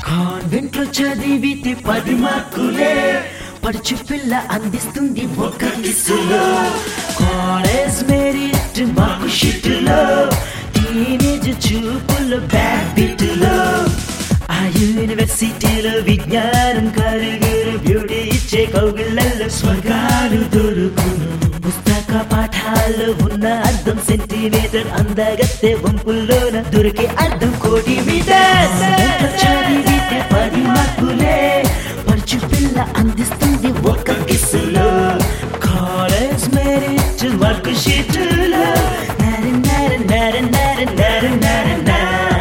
కాన్వెంట్లో చదివితే పది మార్కులే పడుచు పిల్ల అందిస్తుంది ఒక కిస్సులో కాలేజ్ మెరిట్ మార్కు షీట్లో టీనేజ్ చూపులు బ్యాక్ బిట్లో ఆ యూనివర్సిటీలో విజ్ఞానం కలుగురు బ్యూటీ ఇచ్చే కౌగిళ్ళల్లో స్వర్గాలు దొరుకును పుస్తక పాఠాల్లో ఉన్న అర్థం సెంటీమీటర్ అందగత్తె వంపుల్లోన దొరికే అర్థం కోటి మీటర్ చదివితే పది మార్కులే పడుచు పిల్ల అందిస్తుంది ఒక కిస్సులో కాలేజ్ మెరిట్ మార్కు షీట్లో నర నర నర నర నర నర నర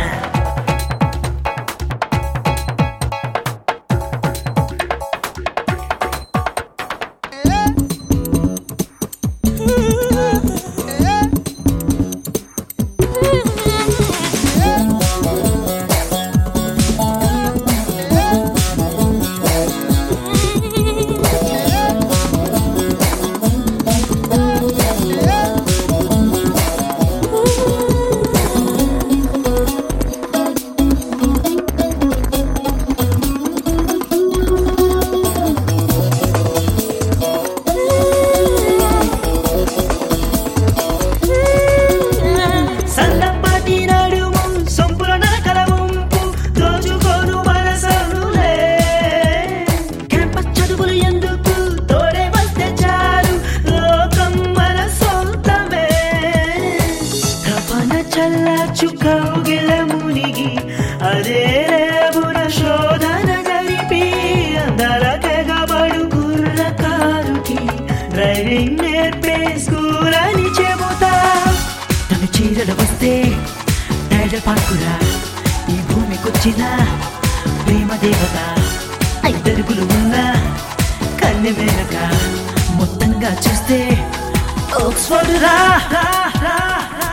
సన్నపాటి నడుము సొంపుల నరకల వంపు దోచుకోను మనసనులే క్యాంపస్ చదువులు ఎందుకు తోడే వస్తే చాలు లోకం మన సొంతమే తపన చల్లార్చు కౌగిల మునిగి అదే రేవున శోధన జరిపి అందర తెగబడు కుర్రకారుకి డ్రైవింగ్ నేర్పే స్కూల్ అని చెబుతా తను చీరలు వస్తే టైలర్ పార్కురా ఈ భూమికొచ్చిన ప్రేమ దేవత ఐదరుగులు ఉన్న కన్నె మేనక మొత్తంగా చూస్తే ఆక్స్ఫర్డ్ రా రా, రా, రా.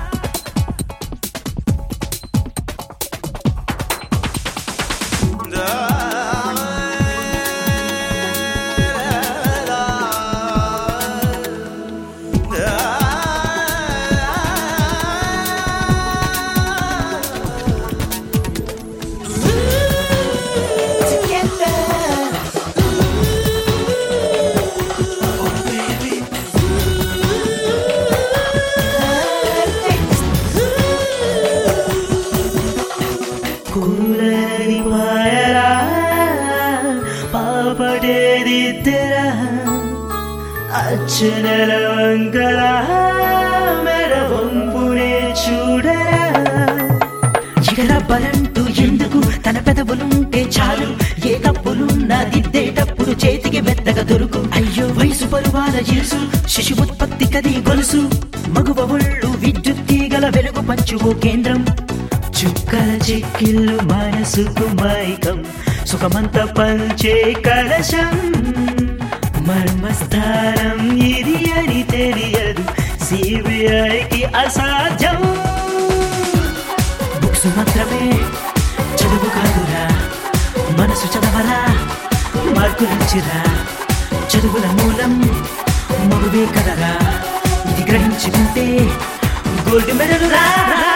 కూరని పాయరా పాపడేది తెరా అచ్చనల వంకరా మెడ వంపునే చూడరా ఇకర బలంటూ ఎందుకు తన పెదవులుంటే చాలు ఏ తప్పులున్నా దిద్దేటప్పుడు చేతికి మెత్తగా దొరుకు అయ్యో వయసు పరువాల యేసు శిశు ఉత్పత్తి కది గొలుసు మగువ ఒళ్ళు విద్యుత్ తీగల వెలుగు పంచుకో కేంద్రం చుక్కల చెక్కిళ్ళు మనసుకు మైకం సుఖమంత పంచే కలశం మర్మస్థానం ఇది అని తెలియదు సిబిఐకి అసాధ్యం బుక్స్ మాత్రమే చదువు కాదురా మనసు చదవరా మార్కులిచ్చిరా చదువుల మూలం మగువే కదరా ఇది గ్రహించుకుంటే గోల్డ్ మెడల్ రా